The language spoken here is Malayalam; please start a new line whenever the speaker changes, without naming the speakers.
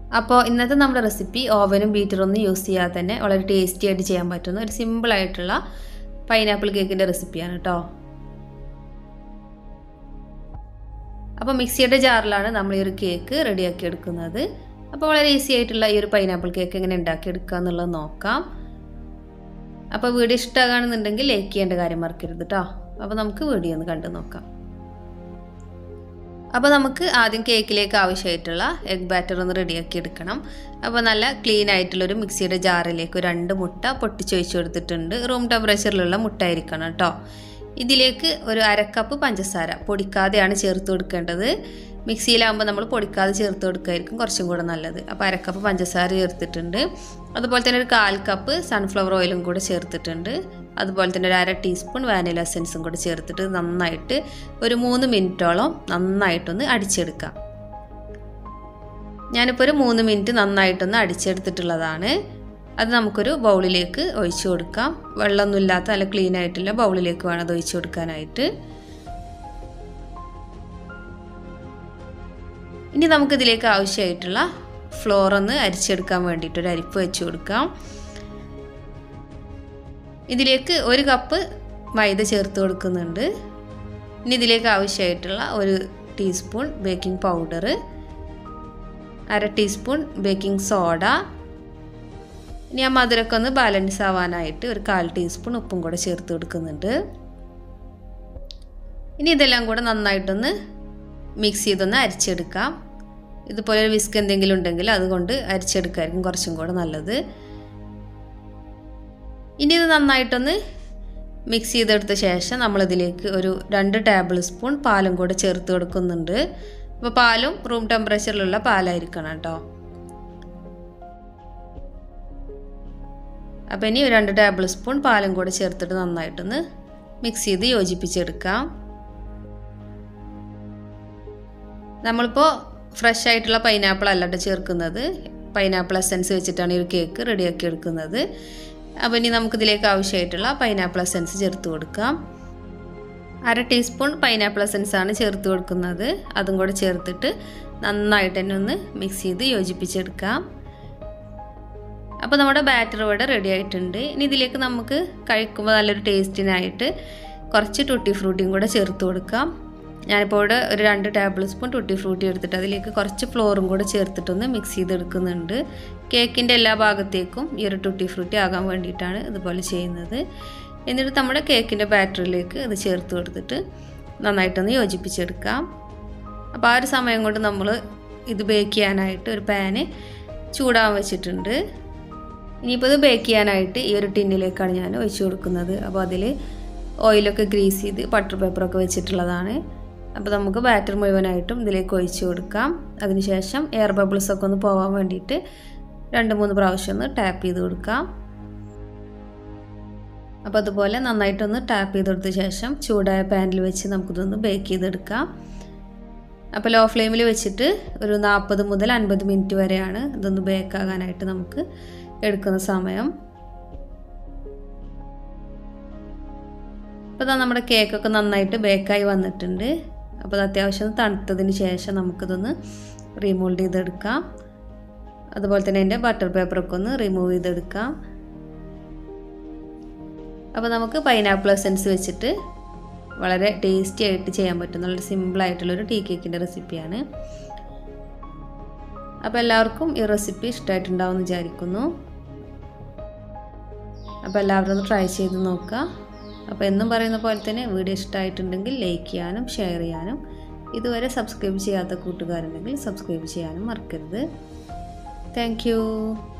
അപ്പോൾ ഇന്നത്തെ നമ്മുടെ റെസിപ്പി ഓവനും ബീറ്ററൊന്നും യൂസ് ചെയ്യാതെ തന്നെ വളരെ ടേസ്റ്റി ആയിട്ട് ചെയ്യാൻ പറ്റുന്ന ഒരു സിമ്പിളായിട്ടുള്ള പൈനാപ്പിൾ കേക്കിൻ്റെ റെസിപ്പിയാണ് കേട്ടോ അപ്പോൾ മിക്സിയുടെ ജാറിലാണ് നമ്മൾ ഈ ഒരു കേക്ക് റെഡിയാക്കി എടുക്കുന്നത് അപ്പോൾ വളരെ ഈസി ആയിട്ടുള്ള ഈ ഒരു പൈനാപ്പിൾ കേക്ക് എങ്ങനെ ഉണ്ടാക്കിയെടുക്കുക എന്നുള്ളത് നോക്കാം അപ്പോൾ വീഡിയോ ഇഷ്ടമാകുകയാണെന്നുണ്ടെങ്കിൽ ലൈക്ക് ചെയ്യേണ്ട കാര്യം മറക്കരുത് കേട്ടോ അപ്പോൾ നമുക്ക് വീഡിയോ ഒന്ന് കണ്ടു നോക്കാം അപ്പോൾ നമുക്ക് ആദ്യം കേക്കിലേക്ക് ആവശ്യമായിട്ടുള്ള എഗ് ബാറ്റർ ഒന്ന് റെഡിയാക്കി എടുക്കണം അപ്പോൾ നല്ല ക്ലീൻ ആയിട്ടുള്ളൊരു മിക്സിയുടെ ജാറിലേക്ക് രണ്ട് മുട്ട പൊട്ടിച്ചൊഴിച്ച് കൊടുത്തിട്ടുണ്ട് റൂം ടെമ്പറേച്ചറിലുള്ള മുട്ട ആയിരിക്കണം കേട്ടോ ഇതിലേക്ക് ഒരു അരക്കപ്പ് പഞ്ചസാര പൊടിക്കാതെയാണ് ചേർത്ത് കൊടുക്കേണ്ടത് മിക്സിയിലാകുമ്പോൾ നമ്മൾ പൊടിക്കാതെ ചേർത്ത് കൊടുക്കുമായിരിക്കും കുറച്ചും കൂടെ നല്ലത് അപ്പോൾ അരക്കപ്പ് പഞ്ചസാര ചേർത്തിട്ടുണ്ട് അതുപോലെ തന്നെ ഒരു കാൽ കപ്പ് സൺഫ്ലവർ ഓയിലും കൂടെ ചേർത്തിട്ടുണ്ട് അതുപോലെ തന്നെ ഒരു അര ടീസ്പൂൺ വാനില എസൻസും കൂടെ ചേർത്തിട്ട് നന്നായിട്ട് ഒരു മൂന്ന് മിനിറ്റോളം നന്നായിട്ടൊന്ന് അടിച്ചെടുക്കാം ഞാനിപ്പോൾ ഒരു മൂന്ന് മിനിറ്റ് നന്നായിട്ടൊന്ന് അടിച്ചെടുത്തിട്ടുള്ളതാണ് അത് നമുക്കൊരു ബൗളിലേക്ക് ഒഴിച്ചു കൊടുക്കാം വെള്ളമൊന്നുമില്ലാത്ത നല്ല ക്ലീൻ ആയിട്ടുള്ള ബൗളിലേക്ക് വേണം അത് ഒഴിച്ചു കൊടുക്കാനായിട്ട് ഇനി നമുക്കിതിലേക്ക് ആവശ്യമായിട്ടുള്ള ഫ്ലോർ ഒന്ന് അരിച്ചെടുക്കാൻ വേണ്ടിയിട്ട് ഒരു അരിപ്പ് വെച്ച് കൊടുക്കാം ഇതിലേക്ക് ഒരു കപ്പ് മൈദ ചേർത്ത് കൊടുക്കുന്നുണ്ട് ഇനി ഇതിലേക്ക് ആവശ്യമായിട്ടുള്ള ഒരു ടീസ്പൂൺ ബേക്കിംഗ് പൗഡർ അര ടീസ്പൂൺ ബേക്കിംഗ് സോഡ ഇനി ആ മധുരമൊക്കെ ഒന്ന് ബാലൻസ് ആവാനായിട്ട് ഒരു കാൽ ടീസ്പൂൺ ഉപ്പും കൂടെ ചേർത്ത് കൊടുക്കുന്നുണ്ട് ഇനി ഇതെല്ലാം കൂടെ നന്നായിട്ടൊന്ന് മിക്സ് ചെയ്തൊന്ന് അരിച്ചെടുക്കാം ഇതുപോലെ ഒരു വിസ്ക് എന്തെങ്കിലും ഉണ്ടെങ്കിൽ അതുകൊണ്ട് അരിച്ചെടുക്കായിരിക്കും കുറച്ചും കൂടെ നല്ലത് ഇനി ഇത് നന്നായിട്ടൊന്ന് മിക്സ് ചെയ്തെടുത്ത ശേഷം നമ്മളിതിലേക്ക് ഒരു രണ്ട് ടേബിൾ സ്പൂൺ പാലും കൂടെ ചേർത്ത് കൊടുക്കുന്നുണ്ട് അപ്പോൾ പാലും റൂം ടെമ്പറേച്ചറിലുള്ള പാലായിരിക്കണം കേട്ടോ അപ്പോൾ ഇനി രണ്ട് ടേബിൾ സ്പൂൺ പാലും കൂടെ ചേർത്തിട്ട് നന്നായിട്ടൊന്ന് മിക്സ് ചെയ്ത് യോജിപ്പിച്ചെടുക്കാം നമ്മളിപ്പോൾ ഫ്രഷ് ആയിട്ടുള്ള പൈനാപ്പിൾ അല്ലാണ്ട് ചേർക്കുന്നത് പൈനാപ്പിൾ എസൻസ് വെച്ചിട്ടാണ് ഈ ഒരു കേക്ക് റെഡിയാക്കി എടുക്കുന്നത് അപ്പോൾ ഇനി നമുക്കിതിലേക്ക് ആവശ്യമായിട്ടുള്ള പൈനാപ്പിൾ എസൻസ് ചേർത്ത് കൊടുക്കാം അര ടീസ്പൂൺ പൈനാപ്പിൾ എസൻസ് ആണ് ചേർത്ത് കൊടുക്കുന്നത് അതും കൂടെ ചേർത്തിട്ട് നന്നായിട്ട് തന്നെ ഒന്ന് മിക്സ് ചെയ്ത് യോജിപ്പിച്ചെടുക്കാം അപ്പോൾ നമ്മുടെ ബാറ്റർ ഇവിടെ റെഡി ആയിട്ടുണ്ട് ഇനി ഇതിലേക്ക് നമുക്ക് കഴിക്കുമ്പോൾ നല്ലൊരു ടേസ്റ്റിനായിട്ട് കുറച്ച് ടൂട്ടി ഫ്രൂട്ടിയും കൂടെ ചേർത്ത് കൊടുക്കാം ഞാനിപ്പോൾ ഇവിടെ ഒരു രണ്ട് ടേബിൾ സ്പൂൺ ടൂട്ടി ഫ്രൂട്ടി എടുത്തിട്ട് അതിലേക്ക് കുറച്ച് ഫ്ലോറും കൂടെ ചേർത്തിട്ടൊന്ന് മിക്സ് ചെയ്തെടുക്കുന്നുണ്ട് കേക്കിൻ്റെ എല്ലാ ഭാഗത്തേക്കും ഈ ഒരു ടൂട്ടി ഫ്രൂട്ടി ആകാൻ വേണ്ടിയിട്ടാണ് ഇതുപോലെ ചെയ്യുന്നത് എന്നിട്ട് നമ്മുടെ കേക്കിൻ്റെ ബാറ്ററിലേക്ക് ഇത് ചേർത്ത് കൊടുത്തിട്ട് നന്നായിട്ടൊന്ന് യോജിപ്പിച്ചെടുക്കാം അപ്പോൾ ആ ഒരു സമയം കൊണ്ട് നമ്മൾ ഇത് ബേക്ക് ചെയ്യാനായിട്ട് ഒരു പാന് ചൂടാൻ വെച്ചിട്ടുണ്ട് ഇനിയിപ്പോൾ ഇത് ബേക്ക് ചെയ്യാനായിട്ട് ഈ ഒരു ടിന്നിലേക്കാണ് ഞാൻ ഒഴിച്ചു കൊടുക്കുന്നത് അപ്പോൾ അതിൽ ഓയിലൊക്കെ ഗ്രീസ് ചെയ്ത് ബട്ടർ പേപ്പറൊക്കെ വെച്ചിട്ടുള്ളതാണ് അപ്പോൾ നമുക്ക് ബാറ്റർ മുഴുവനായിട്ടും ഇതിലേക്ക് ഒഴിച്ചു കൊടുക്കാം അതിനുശേഷം എയർ ബബിൾസ് ഒക്കെ ഒന്ന് പോകാൻ വേണ്ടിയിട്ട് രണ്ട് മൂന്ന് പ്രാവശ്യം ഒന്ന് ടാപ്പ് ചെയ്ത് കൊടുക്കാം അപ്പോൾ അതുപോലെ നന്നായിട്ടൊന്ന് ടാപ്പ് ചെയ്ത് കൊടുത്ത ശേഷം ചൂടായ പാനിൽ വെച്ച് നമുക്കിതൊന്ന് ബേക്ക് ചെയ്തെടുക്കാം അപ്പോൾ ലോ ഫ്ലെയിമിൽ വെച്ചിട്ട് ഒരു നാൽപ്പത് മുതൽ അൻപത് മിനിറ്റ് വരെയാണ് ഇതൊന്ന് ബേക്ക് ആകാനായിട്ട് നമുക്ക് എടുക്കുന്ന സമയം അപ്പോൾ ഇതാ നമ്മുടെ കേക്കൊക്കെ നന്നായിട്ട് ബേക്കായി വന്നിട്ടുണ്ട് അപ്പോൾ അത് അത്യാവശ്യം തണുത്തതിന് ശേഷം നമുക്കിതൊന്ന് റിമൂവ് ചെയ്തെടുക്കാം അതുപോലെ തന്നെ എൻ്റെ ബട്ടർ പേപ്പറൊക്കെ ഒന്ന് റിമൂവ് ചെയ്തെടുക്കാം അപ്പോൾ നമുക്ക് പൈനാപ്പിൾ എസൻസ് വെച്ചിട്ട് വളരെ ടേസ്റ്റി ആയിട്ട് ചെയ്യാൻ പറ്റുന്ന വളരെ സിമ്പിളായിട്ടുള്ളൊരു ടീ കേക്കിൻ്റെ റെസിപ്പിയാണ് അപ്പോൾ എല്ലാവർക്കും ഈ റെസിപ്പി ഇഷ്ടമായിട്ടുണ്ടാവും എന്ന് വിചാരിക്കുന്നു അപ്പോൾ എല്ലാവരും ഒന്ന് ട്രൈ ചെയ്ത് നോക്കുക അപ്പോൾ എന്നും പറയുന്ന പോലെ തന്നെ വീഡിയോ ഇഷ്ടമായിട്ടുണ്ടെങ്കിൽ ലൈക്ക് ചെയ്യാനും ഷെയർ ചെയ്യാനും ഇതുവരെ സബ്സ്ക്രൈബ് ചെയ്യാത്ത കൂട്ടുകാരുണ്ടെങ്കിൽ സബ്സ്ക്രൈബ് ചെയ്യാനും മറക്കരുത് താങ്ക്